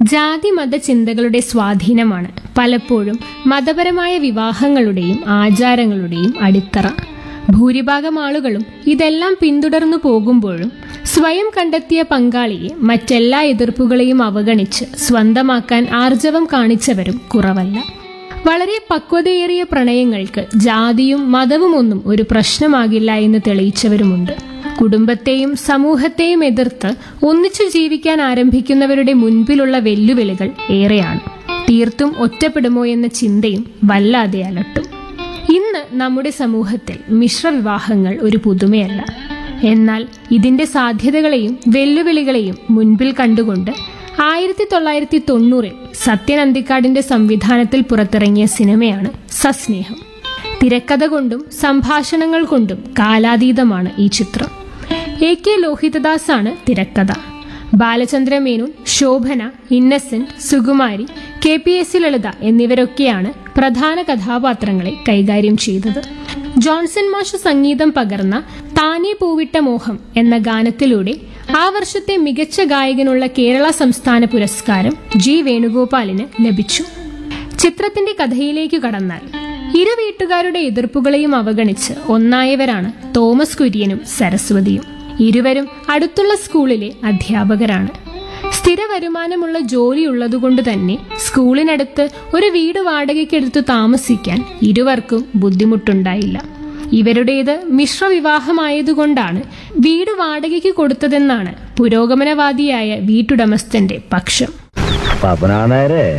ജാതി മത ചിന്തകളുടെ സ്വാധീനമാണ് പലപ്പോഴും മതപരമായ വിവാഹങ്ങളുടെയും ആചാരങ്ങളുടെയും അടിത്തറ ഭൂരിഭാഗം ആളുകളും ഇതെല്ലാം പിന്തുടർന്നു പോകുമ്പോഴും സ്വയം കണ്ടെത്തിയ പങ്കാളിയെ മറ്റെല്ലാ എതിർപ്പുകളെയും അവഗണിച്ച് സ്വന്തമാക്കാൻ ആർജവം കാണിച്ചവരും കുറവല്ല വളരെ പക്വതയേറിയ പ്രണയങ്ങൾക്ക് ജാതിയും മതവും ഒന്നും ഒരു പ്രശ്നമാകില്ല എന്ന് തെളിയിച്ചവരുമുണ്ട് കുടുംബത്തെയും സമൂഹത്തെയും എതിർത്ത് ഒന്നിച്ചു ജീവിക്കാൻ ആരംഭിക്കുന്നവരുടെ മുൻപിലുള്ള വെല്ലുവിളികൾ ഏറെയാണ് തീർത്തും ഒറ്റപ്പെടുമോ എന്ന ചിന്തയും വല്ലാതെ അലട്ടും ഇന്ന് നമ്മുടെ സമൂഹത്തിൽ മിശ്രവിവാഹങ്ങൾ ഒരു പുതുമയല്ല എന്നാൽ ഇതിന്റെ സാധ്യതകളെയും വെല്ലുവിളികളെയും മുൻപിൽ കണ്ടുകൊണ്ട് ആയിരത്തി തൊള്ളായിരത്തി തൊണ്ണൂറിൽ സത്യൻ അന്തിക്കാടിന്റെ സംവിധാനത്തിൽ പുറത്തിറങ്ങിയ സിനിമയാണ് സസ്നേഹം തിരക്കഥ കൊണ്ടും സംഭാഷണങ്ങൾ കൊണ്ടും കാലാതീതമാണ് ഈ ചിത്രം എ കെ ലോഹിതദാസാണ് തിരക്കഥ Balachandra Menon Shobhana Innocent Sukumari K P S C Lalitha എന്നിവരൊക്കെയാണ് പ്രധാന കഥാപാത്രങ്ങളെ കൈകാര്യം ചെയ്തത് ജോൺസൺ മാഷ് സംഗീതം പകർന്ന താനേ പൂവിട്ട മോഹം എന്ന ഗാനത്തിലൂടെ ആ വർഷത്തെ മികച്ച ഗായകനുള്ള കേരള സംസ്ഥാന പുരസ്കാരം ജി വേണുഗോപാലിന് ലഭിച്ചു ചിത്രത്തിന്റെ കഥയിലേക്ക് കടന്നാൽ ഇരു വീട്ടുകാരുടെ എതിർപ്പുകളെയും അവഗണിച്ച് ഒന്നായവരാണ് തോമസ് കുര്യനും സരസ്വതിയും ഇരുവരും അടുത്തുള്ള സ്കൂളിലെ അധ്യാപകരാണ് സ്ഥിര വരുമാനമുള്ള ജോലി ഉള്ളതുകൊണ്ട് തന്നെ സ്കൂളിനടുത്ത് ഒരു വീട് വാടകയ്ക്കെടുത്ത് താമസിക്കാൻ ഇരുവർക്കും ബുദ്ധിമുട്ടുണ്ടായില്ല ഇവരുടേത് മിശ്രവിവാഹമായതുകൊണ്ടാണ് വീട് വാടകയ്ക്ക് കൊടുത്തതെന്നാണ് പുരോഗമനവാദിയായ വീട്ടുടമസ്ഥന്റെ പക്ഷം പാപ്പനാണേരെ